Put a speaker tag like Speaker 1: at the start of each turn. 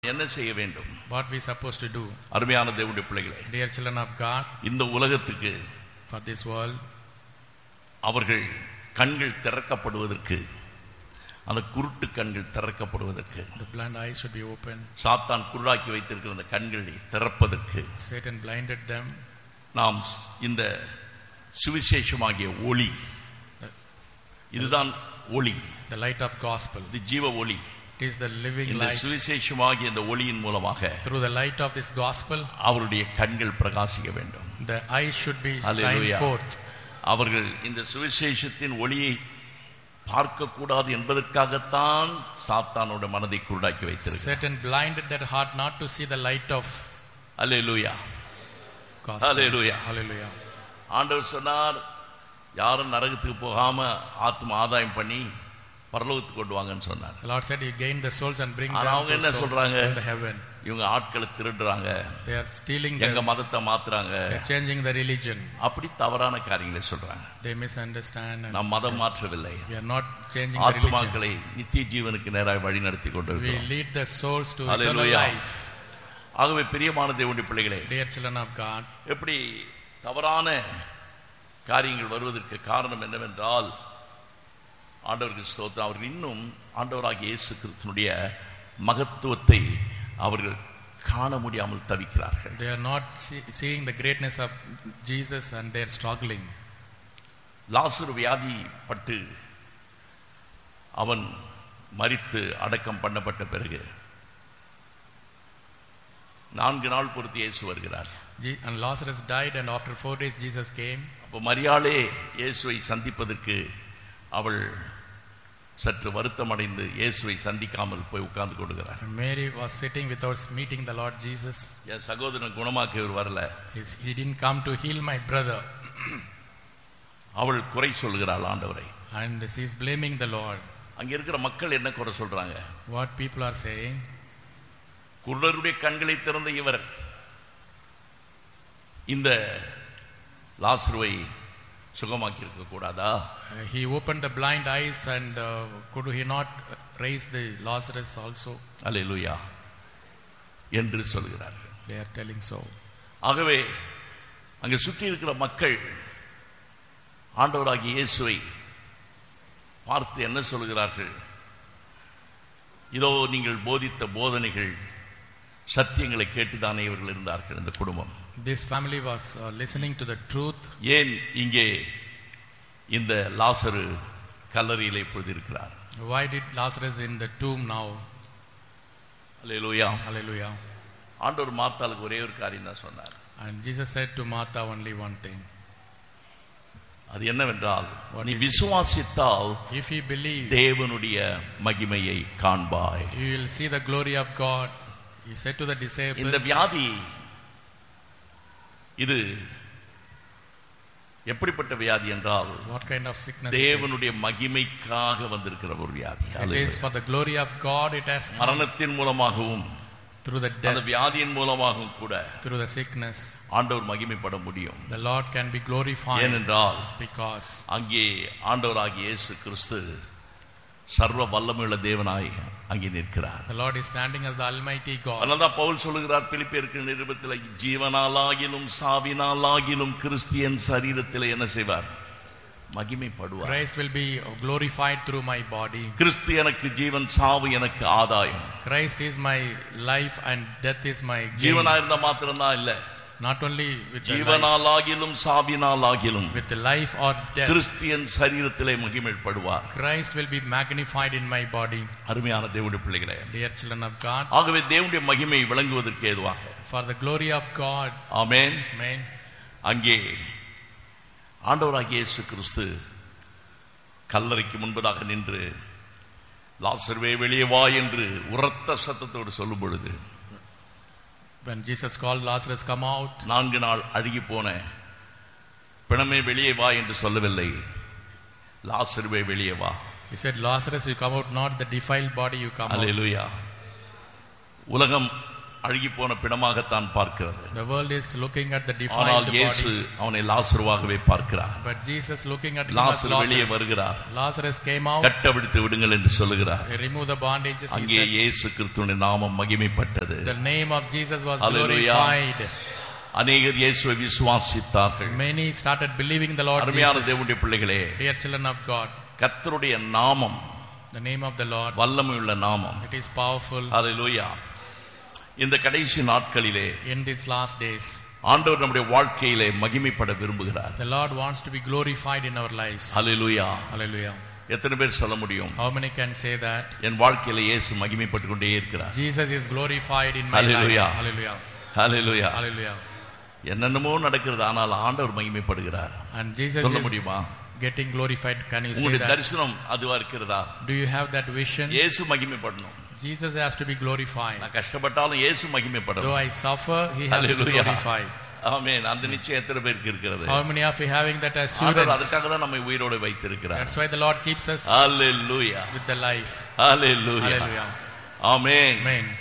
Speaker 1: என்ன செய்ய வேண்டும்
Speaker 2: What we supposed to do,
Speaker 1: அருமையான தேவனுடைய பிள்ளைகளே
Speaker 2: dear children of God,
Speaker 1: இந்த உலகத்துக்கு
Speaker 2: for this world,
Speaker 1: அவர்கள் கண்கள் திறக்கப்படுவதற்கு அந்த குருட்டு கண்கள் திறக்கப்படுவதற்கு
Speaker 2: the blind eyes should be opened.
Speaker 1: சாத்தான் குருடாக்கி வைத்திருக்கிற அந்த கண்களை திறப்பதற்கு
Speaker 2: Satan blinded them.
Speaker 1: நாம் இந்த சுவிசேஷமாகிய ஒளி இதுதான் ஒளி
Speaker 2: The light of gospel.
Speaker 1: இது ஜீவ ஒளி
Speaker 2: It is the living
Speaker 1: இந்த
Speaker 2: light.
Speaker 1: சுவிசேஷமாகிய இந்த ஒளியின் மூலமாக
Speaker 2: Through the light of this gospel,
Speaker 1: அவருடைய கண்கள் பிரகாசிக்க வேண்டும்
Speaker 2: the eyes should be
Speaker 1: Hallelujah.
Speaker 2: shined forth.
Speaker 1: அவர்கள் இந்த சுவிசேஷத்தின் ஒளியை பார்க்கக்கூடாது என்பதற்காகத்தான் சாத்தானோட மனதை குருடாக்கி வைத்திருக்கிறார்
Speaker 2: Satan blinded their heart not to see the light of
Speaker 1: hallelujah
Speaker 2: gospel.
Speaker 1: Hallelujah.
Speaker 2: Hallelujah.
Speaker 1: ஆண்டவர் சொன்னார் யாரும் நரகத்துக்கு போகாம ஆத்ம ஆதாயம் பண்ணி பரலோகத்துக்கு கொண்டு வாங்கன்னு சொன்னார்
Speaker 2: The Lord said, You gain the souls and bring
Speaker 1: ஆனா
Speaker 2: them
Speaker 1: அவங்க
Speaker 2: to
Speaker 1: என்ன
Speaker 2: soul
Speaker 1: சொல்றாங்க?
Speaker 2: in the heaven.
Speaker 1: இவங்க ஆட்களை திருடுறாங்க
Speaker 2: They are stealing
Speaker 1: எங்க
Speaker 2: them,
Speaker 1: மதத்தை மாத்துறாங்க
Speaker 2: they're changing the religion.
Speaker 1: அப்படி தவறான காரியங்களை சொல்றாங்க
Speaker 2: They misunderstand and
Speaker 1: நாம் மதம் மாற்றவில்லை
Speaker 2: we are not changing the religion.
Speaker 1: ஆத்மாக்களை நித்திய ஜீவனுக்கு நேராக வழி நடத்தி
Speaker 2: We
Speaker 1: கொண்டிருக்கிறோம்
Speaker 2: lead the souls to eternal
Speaker 1: Hallelujah.
Speaker 2: life.
Speaker 1: ஆகவே பிரியமான தேவனுடைய பிள்ளைகளே
Speaker 2: Dear children of God,
Speaker 1: எப்படி தவறான காரியங்கள் வருவதற்கு காரணம் என்னவென்றால் ஆண்டவருக்கு ஸ்தோத்திரம் அவர்கள் இன்னும் ஆண்டவராகிய இயேசு கிறிஸ்தனுடைய மகத்துவத்தை அவர்கள் காண முடியாமல் தவிக்கிறார்கள்
Speaker 2: they are not see- seeing the greatness of Jesus and they're struggling.
Speaker 1: லாசரு வியாதி பட்டு அவன் மரித்து அடக்கம் பண்ணப்பட்ட பிறகு நான்கு நாள் பொறுத்து இயேசு வருகிறார்
Speaker 2: Je- And Lazarus died, and after four days, Jesus came.
Speaker 1: அப்போ மரியாளே இயேசுவை சந்திப்பதற்கு அவள் சற்று வருத்தமடைந்து இயேசுவை சந்திக்காமல் போய் உட்கார்ந்து கொள்கிறார்
Speaker 2: And Mary was sitting without meeting the Lord Jesus.
Speaker 1: என் சகோதரன் குணமாக்க இவர் வரல
Speaker 2: He's- He didn't come to heal my brother.
Speaker 1: அவள் குறை சொல்கிறாள் ஆண்டவரை
Speaker 2: And she's blaming the Lord.
Speaker 1: அங்க இருக்கிற மக்கள் என்ன குறை சொல்றாங்க
Speaker 2: What people are saying,
Speaker 1: குருடருடைய கண்களை திறந்த இவர் இந்த லாசருவை சுகமாக்கி இருக்க கூடாதா
Speaker 2: uh, he opened the blind eyes, and uh, could he not raise the Lazarus also?
Speaker 1: அல்லேலூயா என்று சொல்கிறார்கள்
Speaker 2: They are telling so.
Speaker 1: ஆகவே அங்கே சுற்றி இருக்கிற மக்கள் ஆண்டவராகிய இயேசுவை பார்த்து என்ன சொல்கிறார்கள் இதோ நீங்கள் போதித்த போதனைகள் சத்தியங்களை கேட்டுதானே இவர்கள் இருந்தார்கள் இந்த குடும்பம்
Speaker 2: This family was uh, listening to the truth.
Speaker 1: ஏன் இங்கே இந்த லாசரு கல்லறையிலே இப்பொழுது இருக்கிறார்
Speaker 2: Why did Lazarus in the tomb now?
Speaker 1: Hallelujah
Speaker 2: Hallelujah.
Speaker 1: ஆண்டவர் மார்த்தாளுக்கு ஒரே ஒரு காரியம் தான் சொன்னார்
Speaker 2: And Jesus said to Martha only one thing.
Speaker 1: அது என்னவென்றால்
Speaker 2: What
Speaker 1: நீ
Speaker 2: is it?
Speaker 1: விசுவாசித்தால்
Speaker 2: If you believe,
Speaker 1: தேவனுடைய மகிமையை காண்பாய்
Speaker 2: you will see the glory of God. He said to the
Speaker 1: இந்த
Speaker 2: disciples,
Speaker 1: வியாதி இது எப்படிப்பட்ட வியாதி என்றால்
Speaker 2: What kind of sickness it is?
Speaker 1: தேவனுடைய மகிமைக்காக வந்திருக்கிற ஒரு வியாதி
Speaker 2: It is for the glory of God, it has come
Speaker 1: மரணத்தின் மூலமாகவும்
Speaker 2: through the
Speaker 1: அந்த
Speaker 2: death,
Speaker 1: வியாதியின் மூலமாகவும் கூட
Speaker 2: through the sickness.
Speaker 1: ஆண்டவர் மகிமைப்பட முடியும்
Speaker 2: The Lord can be glorified
Speaker 1: ஏனென்றால்
Speaker 2: because
Speaker 1: அங்கே ஆண்டவராகிய இயேசு கிறிஸ்து சர்வ வல்லமையுள்ள தேவனாய் அங்கே நிற்கிறார்
Speaker 2: the Lord is standing as the Almighty God.
Speaker 1: அதனால்தான் பவுல் சொல்லுகிறார் பிலிப்பியருக்கு நிருபத்தில் ஜீவனாலாகிலும் சாவினாலாகிலும் கிறிஸ்தியன் சரீரத்தில் என்ன செய்வார் மகிமைப்படுவார்
Speaker 2: Christ will be glorified through my body.
Speaker 1: கிறிஸ்து எனக்கு ஜீவன் சாவு எனக்கு ஆதாயம்
Speaker 2: Christ is my life and death is my gain.
Speaker 1: ஜீவனா இருந்தா மாத்திரம்தான் இல்ல
Speaker 2: Not only with the life,
Speaker 1: ஜீவனாலாகிலும் சாவினாலாகிலும்
Speaker 2: with the life or death.
Speaker 1: கிறிஸ்தியன் சரீரத்திலே மகிமைப்படுவார்
Speaker 2: Christ will be magnified in my body.
Speaker 1: அருமையான தேவனுடைய பிள்ளைகளே
Speaker 2: Dear children of God,
Speaker 1: ஆகவே தேவனுடைய மகிமை விளங்குவதற்கு ஏதுவாக
Speaker 2: for the glory of God,
Speaker 1: amen
Speaker 2: Amen.
Speaker 1: அங்கே ஆண்டவராகிய இயேசு கிறிஸ்து கல்லறைக்கு முன்பதாக நின்று லாசர்வே வெளியே வா என்று உரத்த சத்தத்தோடு சொல்லும் பொழுது
Speaker 2: When Jesus called Lazarus, come out,
Speaker 1: நான்கு நாள் அழுகி போன பிணமே வெளியே வா என்று சொல்லவில்லை லாசர்வே வெளியே வா
Speaker 2: he said, Lazarus, you come out, not the defiled body, you come out.
Speaker 1: அல்லேலூயா உலகம் அழுகி போன பிணமாகத்தான் பார்க்கிறது
Speaker 2: The world is looking at the
Speaker 1: ஆனால்
Speaker 2: defiled
Speaker 1: இயேசு
Speaker 2: body,
Speaker 1: அவனை லாசருவாகவே பார்க்கிறார்
Speaker 2: but Jesus looking at him as
Speaker 1: லாசர் வெளியே
Speaker 2: Lazarus.
Speaker 1: வருகிறார்
Speaker 2: Lazarus came out,
Speaker 1: கட்டவிழ்த்து விடுங்கள் என்று சொல்லுகிறார்
Speaker 2: he removed the bandages, he
Speaker 1: அங்கே
Speaker 2: said,
Speaker 1: இயேசு கிறிஸ்துவின் நாமம் மகிமைப்பட்டது
Speaker 2: the name of Jesus was
Speaker 1: Hallelujah.
Speaker 2: glorified.
Speaker 1: அநேகர் இயேசுவை விசுவாசித்தார்கள்
Speaker 2: Many started believing the Lord
Speaker 1: அருமையான
Speaker 2: Jesus.
Speaker 1: தேவனுடைய பிள்ளைகளே
Speaker 2: Dear children of God,
Speaker 1: கர்த்தருடைய நாமம்
Speaker 2: the name of the Lord,
Speaker 1: வல்லமையுள்ள நாமம்
Speaker 2: it is powerful
Speaker 1: ஹalleluya இந்த கடைசி நாட்களிலே
Speaker 2: in these last days.
Speaker 1: ஆண்டவர் நம்முடைய வாழ்க்கையிலே மகிமைப்பட விரும்புகிறார்
Speaker 2: The Lord wants to be glorified in our lives.
Speaker 1: Hallelujah
Speaker 2: Hallelujah.
Speaker 1: எத்தனை பேர் சொல்ல முடியும்
Speaker 2: How many can say that?
Speaker 1: என் வாழ்க்கையில இயேசு மகிமைப்பட்டு கொண்டே இருக்கிறார்
Speaker 2: Jesus is glorified in my
Speaker 1: Hallelujah.
Speaker 2: life. Hallelujah.
Speaker 1: Hallelujah
Speaker 2: Hallelujah.
Speaker 1: என்னென்னமோ நடக்கிறது ஆனால் ஆண்டவர் மகிமைப்படுகிறார்
Speaker 2: And Jesus
Speaker 1: சொல்ல
Speaker 2: is
Speaker 1: முடியுமா
Speaker 2: getting glorified. Can you say
Speaker 1: உங்களுடைய
Speaker 2: that?
Speaker 1: தரிசனம் அதுவா இருக்கிறதா
Speaker 2: Do you have that vision?
Speaker 1: இயேசு மகிமைப்படணும்
Speaker 2: Jesus has to be glorified.
Speaker 1: நான் கஷ்டப்பட்டாலும் இயேசு
Speaker 2: Though
Speaker 1: மகிமைப்படணும்
Speaker 2: I suffer, he has to be
Speaker 1: Hallelujah.
Speaker 2: glorified.
Speaker 1: ஆமென் அந்த நிச்சயம் எத்தனை பேருக்கு இருக்கிறது
Speaker 2: How many of you having that
Speaker 1: ஆண்டவர்
Speaker 2: assurance?
Speaker 1: அதுக்காக தான் நம்மை உயிரோடு வைத்திருக்கிறார்
Speaker 2: That's why the Lord keeps us
Speaker 1: hallelujah
Speaker 2: with the life.
Speaker 1: Hallelujah
Speaker 2: Hallelujah.
Speaker 1: Amen
Speaker 2: Amen.